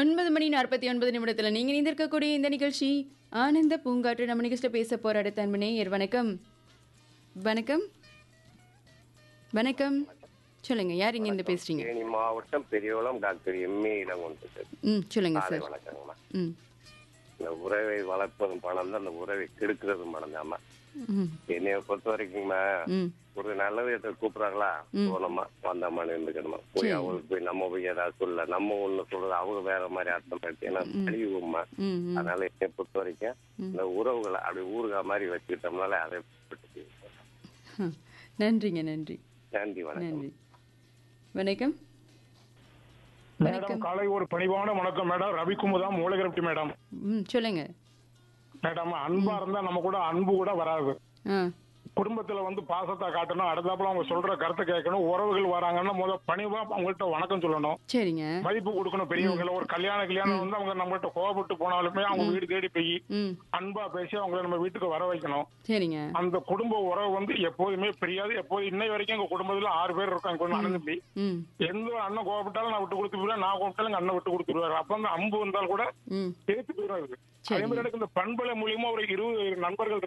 ஒன்பது மணி நாற்பத்தி ஒன்பது நிமிடத்தில் நீங்கள் இணைந்திருக்கக்கூடிய இந்த நிகழ்ச்சி ஆனந்த பூங்காற்று நம்ம நிகழ்ச்சியில் பேச போகிற அடுத்த அன்பு நேயர் வணக்கம் வணக்கம் வணக்கம் சொல்லுங்க யார் இங்க இருந்து பேசுறீங்க தேனி மாவட்டம் பெரியகுளம் டாக்டர் எம்ஏ இடங்கொண்டு ம் சொல்லுங்க காலை சார் வணக்கங்கம்மா ம் இந்த உறவை வளர்ப்பதும் பணம் தான் அந்த உறவை கெடுக்கிறதும் பணம் தாம்மா ம் என்னைய பொறுத்த வரைக்கும்மா ம் ஒரு நல்ல விதத்தை கூப்பிடுறாங்களா போனோமா வந்தோமான்னு இருந்துக்கணுமா போய் அவங்களுக்கு போய் நம்ம போய் ஏதாவது சொல்ல நம்ம ஒண்ணு சொல்றது அவங்க வேற மாதிரி அர்த்தம் எடுத்து ஏன்னா அழிவுமா ம் ம் அதனால என்னை பொறுத்த வரைக்கும் இந்த உறவுகளை அப்படி ஊறுகா மாதிரி வச்சுக்கிட்டோம்னால அதை விட்டுட்டு ம். நன்றிங்க நன்றி நன்றி வணக்கம் நன்றி வணக்கம் மேடம் காலை ஒரு பணிவான வணக்கம் மேடம் ரவிக்குமுதா மூலகிரப்டி மேடம் ம் சொல்லுங்க மேடம் அன்பா இருந்தா நம்ம கூட அன்பு கூட வராது ஆ குடும்பத்துல வந்து பாசத்தை காட்டணும் அடுத்தாப்புல அவங்க சொல்ற கருத்தை கேட்கணும் உறவுகள் வராங்கன்னா முத பணிவா அவங்கள்ட்ட வணக்கம் சொல்லணும் சரிங்க மதிப்பு கொடுக்கணும் பெரியவங்களை ஒரு கல்யாண கல்யாணம் வந்து அவங்க நம்மகிட்ட கோவப்பட்டு போனாலுமே அவங்க வீடு தேடி போய் ம் அன்பா பேசி அவங்கள நம்ம வீட்டுக்கு வர வைக்கணும் சரிங்க அந்த குடும்ப உறவு வந்து எப்போதுமே பிரியாது எப்போது இன்னை வரைக்கும் எங்க குடும்பத்துல ஆறு பேர் இருக்காங்க கொஞ்சம் அண்ணன் தம்பி ம் எந்த அண்ணன் கோவப்பட்டாலும் நான் விட்டு கொடுத்து போயிடுவேன் நான் கோவப்பட்டாலும் எங்க அண்ணன் விட்டு கொடுத்துருவாரு அப்ப அந்த அம்பு வந்தால் கூட ம் சேர்த்து போயிடும் அது அதே மாதிரி எனக்கு இந்த பண்பலை மூலியமா ஒரு இருபது நண்பர்கள்